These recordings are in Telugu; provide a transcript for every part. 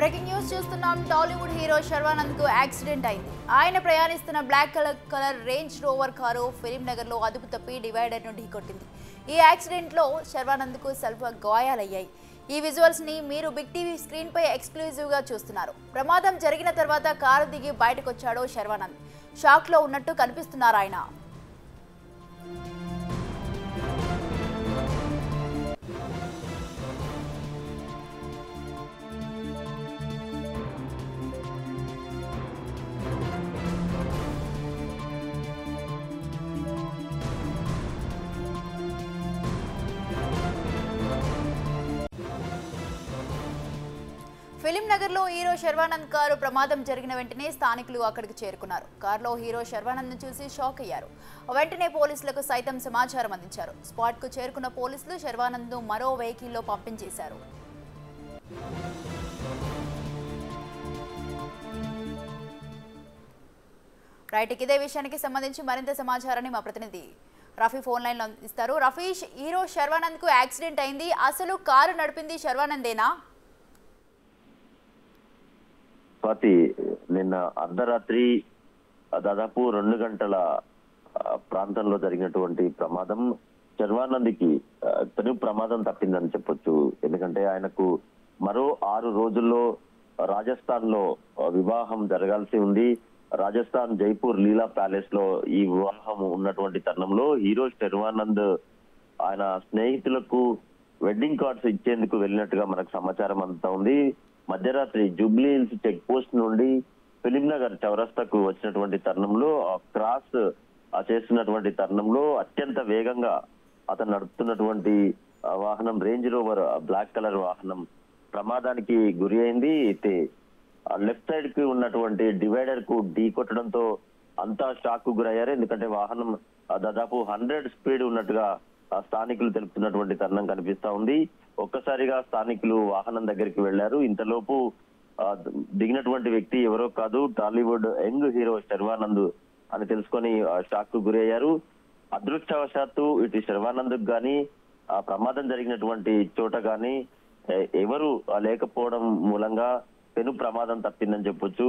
బ్రేకింగ్ న్యూస్ చూస్తున్నాం టాలీవుడ్ హీరో శర్వానంద్ కు యాక్సిడెంట్ అయింది ఆయన ప్రయాణిస్తున్న black colour colour Range Rover car Film Nagar లో అదుపు తప్పి డివైడర్ ను ఢీకొట్టింది ఈ యాక్సిడెంట్ లో శర్వానంద్ కు స్వల్ప గాయాలయ్యాయి ఈ విజువల్స్ ని మీరు బిగ్ టీవీ స్క్రీన్ పై ఎక్స్క్లూజివ్ గా చూస్తున్నారు ప్రమాదం జరిగిన తర్వాత కారు దిగి బయటకొచ్చాడు శర్వానంద్ షాక్ లో ఉన్నట్టు కనిపిస్తున్నారు ఆయన ఫిలిం నగర్లో హీరో శర్వానంద్ కారు ప్రమాదం జరిగిన వెంటనే స్థానికులు అక్కడికి చేరుకున్నారు కారులో హీరో శర్వానంద్ చూసి షాక్ అయ్యారు వెంటనే పోలీసులకు సైతం సమాచారం అందించారు స్పాట్కు చేరుకున్న పోలీసులు శర్వానంద్ మరో వెహికల్లో పంపించేశారు రైట్ ఇదే విషయానికి సంబంధించి మరింత సమాచారాన్ని మా ప్రతినిధి రఫీ ఫోన్ లైన్లో ఇస్తారు రఫీష్ హీరో శర్వానంద్ కు యాక్సిడెంట్ అయింది అసలు కారు నడిపింది శర్వానందేనా స్వాతి నిన్న అర్ధరాత్రి దాదాపు రెండు గంటల ఆ, ప్రాంతంలో జరిగినటువంటి ప్రమాదం శర్వానంద్కి ఆ, పెను ప్రమాదం తప్పిందని చెప్పొచ్చు ఎందుకంటే ఆయనకు మరో ఆరు రోజుల్లో రాజస్థాన్ లో ఆ, వివాహం జరగాల్సి ఉంది రాజస్థాన్ జైపూర్ లీలా ప్యాలెస్ లో ఈ వివాహం ఉన్నటువంటి తరుణంలో హీరో శర్వానంద్ ఆయన స్నేహితులకు వెడ్డింగ్ కార్డ్స్ ఇచ్చేందుకు వెళ్ళినట్టుగా మనకు సమాచారం అందుతా ఉంది మధ్యరాత్రి జూబ్లీ హిల్స్ చెక్ పోస్ట్ నుండి ఫిలిం నగర్ చౌరస్తాకు వచ్చినటువంటి తరుణంలో ఆ క్రాస్ ఆ చేస్తున్నటువంటి తరుణంలో అత్యంత వేగంగా అతను నడుపుతున్నటువంటి ఆ వాహనం రేంజ్ రోవర్ బ్లాక్ కలర్ వాహనం ప్రమాదానికి గురి అయింది అయితే లెఫ్ట్ సైడ్ కి ఉన్నటువంటి డివైడర్ కు ఢీ కొట్టడంతో అంతా షాక్ కు గురయ్యారు ఎందుకంటే వాహనం ఆ, దాదాపు హండ్రెడ్ స్పీడ్ ఉన్నట్టుగా ఆ స్థానికులు తెలుపుతున్నటువంటి తరుణం కనిపిస్తా ఉంది ఒక్కసారిగా స్థానికులు వాహనం దగ్గరికి వెళ్లారు ఇంతలోపు ఆ, దిగినటువంటి వ్యక్తి ఎవరో కాదు టాలీవుడ్ యంగ్ హీరో శర్వానంద్ అని తెలుసుకొని ఆ, షాక్ కు గురయ్యారు అదృష్టవశాత్తు ఇటు శర్వానంద్ గాని ఆ ప్రమాదం జరిగినటువంటి చోట గాని ఎ- ఎవరు ఆ లేకపోవడం మూలంగా పెను ప్రమాదం తప్పిందని చెప్పొచ్చు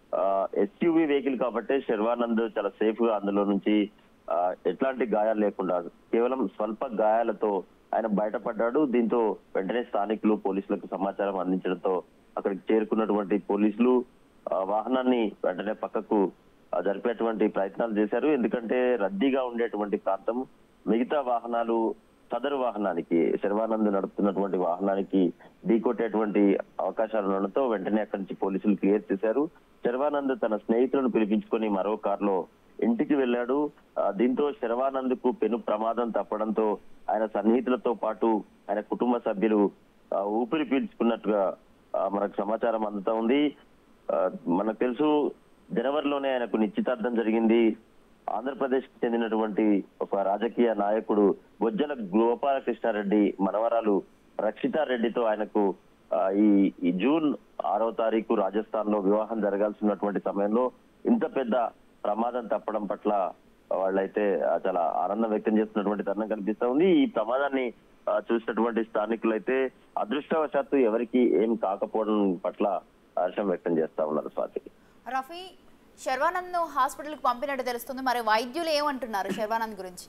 ఎస్యూవి వెహికల్ కాబట్టి శర్వానంద్ చాలా సేఫ్ గా అందులో నుంచి ఆ, ఎట్లాంటి గాయాలు లేకుండా కేవలం స్వల్ప గాయాలతో ఆయన బయటపడ్డాడు దీంతో వెంటనే స్థానికులు పోలీసులకు సమాచారం అందించడంతో అక్కడికి చేరుకున్నటువంటి పోలీసులు ఆ, వాహనాన్ని వెంటనే పక్కకు ఆ, జరిపేటువంటి ప్రయత్నాలు చేశారు ఎందుకంటే రద్దీగా ఉండేటువంటి ప్రాంతం మిగతా వాహనాలు సదరు వాహనానికి శర్వానంద్ నడుపుతున్నటువంటి వాహనానికి ఢీకొట్టేటువంటి అవకాశాలు ఉండడంతో వెంటనే అక్కడి నుంచి పోలీసులు క్లియర్ చేశారు శర్వానంద్ తన స్నేహితులను పిలిపించుకొని మరో కారులో ఇంటికి వెళ్ళాడు ఆ, దీంతో శర్వానంద్ కు పెను ప్రమాదం తప్పడంతో ఆయన సన్నిహితులతో పాటు ఆయన కుటుంబ సభ్యులు ఆ, ఊపిరి పీల్చుకున్నట్టుగా ఆ, మనకు సమాచారం అందుతా ఉంది ఆ, మనకు తెలుసు జనవరిలోనే ఆయనకు నిశ్చితార్థం జరిగింది ఆంధ్రప్రదేశ్ కి చెందినటువంటి ఒక రాజకీయ నాయకుడు బొజ్జల గోపాలకృష్ణారెడ్డి మనవరాలు రక్షితారెడ్డితో ఆయనకు ఆ, ఈ ఈ జూన్ ఆరో తారీఖు రాజస్థాన్ లో వివాహం జరగాల్సినటువంటి సమయంలో ఇంత పెద్ద ప్రమాదం తప్పడం పట్ల వాళ్ళైతే ఆ, చాలా ఆనందం వ్యక్తం చేస్తున్నటువంటి తరుణం కనిపిస్తా ఉంది ఈ ప్రమాదాన్ని ఆ, చూసినటువంటి స్థానికులైతే అదృష్టవశాత్తు ఎవరికి ఏం కాకపోవడం పట్ల హర్షం వ్యక్తం చేస్తా ఉన్నారు స్వాతి రఫీ శర్వానంద్ ను హాస్పిటల్కి పంపినట్టు తెలుస్తుంది మరి వైద్యులు ఏమంటున్నారు శర్వానంద్ గురించి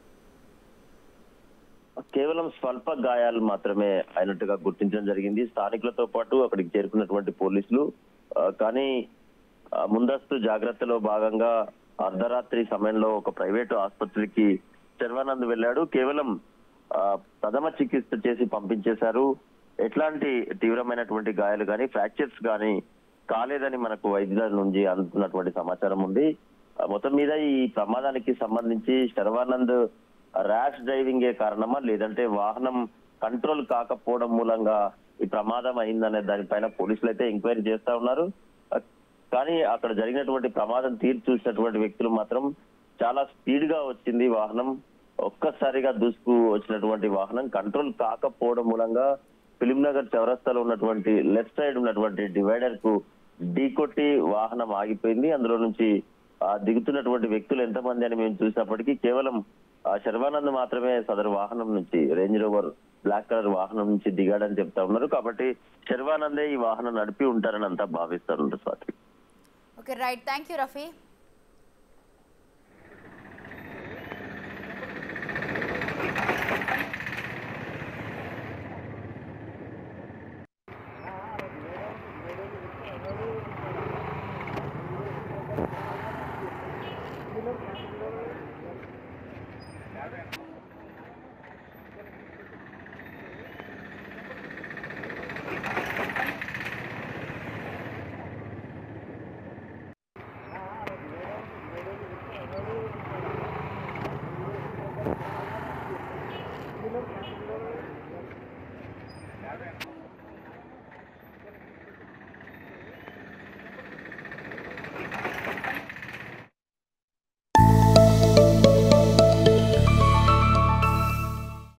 కేవలం స్వల్ప గాయాలు మాత్రమే అయినట్టుగా గుర్తించడం జరిగింది స్థానికులతో పాటు అక్కడికి చేరుకున్నటువంటి పోలీసులు ఆ, కానీ ఆ, ముందస్తు జాగ్రత్తలో భాగంగా అర్ధరాత్రి సమయంలో ఒక ప్రైవేటు ఆసుపత్రికి శర్వానంద్ వెళ్ళాడు కేవలం ఆ, ప్రథమ చికిత్స చేసి పంపించేశారు ఎట్లాంటి తీవ్రమైనటువంటి గాయాలు కానీ ఫ్రాక్చర్స్ కానీ కాలేదని మనకు వైద్యుల నుంచి అందుతున్నటువంటి సమాచారం ఉంది ఆ, మొత్తం మీద ఈ ప్రమాదానికి సంబంధించి శర్వానంద్ ర్యాష్ డ్రైవింగ్ ఏ కారణమా లేదంటే వాహనం కంట్రోల్ కాకపోవడం మూలంగా ఈ ప్రమాదం అయిందనే దానిపైన పోలీసులు అయితే ఎంక్వైరీ చేస్తా ఉన్నారు ఆ, కానీ అక్కడ జరిగినటువంటి ప్రమాదం తీర్చి చూసినటువంటి వ్యక్తులు మాత్రం చాలా స్పీడ్ గా వచ్చింది వాహనం ఒక్కసారిగా దూసుకు వచ్చినటువంటి వాహనం కంట్రోల్ కాకపోవడం మూలంగా ఫిలిం నగర్ చౌరస్తాలో ఉన్నటువంటి లెఫ్ట్ సైడ్ ఉన్నటువంటి డివైడర్ కు ఢీకొట్టి వాహనం ఆగిపోయింది అందులో నుంచి ఆ దిగుతున్నటువంటి వ్యక్తులు ఎంతమంది అని మేము చూసినప్పటికీ కేవలం ఆ శర్వానంద్ మాత్రమే సదరు వాహనం నుంచి రేంజ్ రోవర్ బ్లాక్ కలర్ వాహనం నుంచి దిగాడని చెప్తా ఉన్నారు కాబట్టి శర్వానందే ఈ వాహనం నడిపి ఉంటారని అంతా భావిస్తారు Swathi okay right thank you Rafi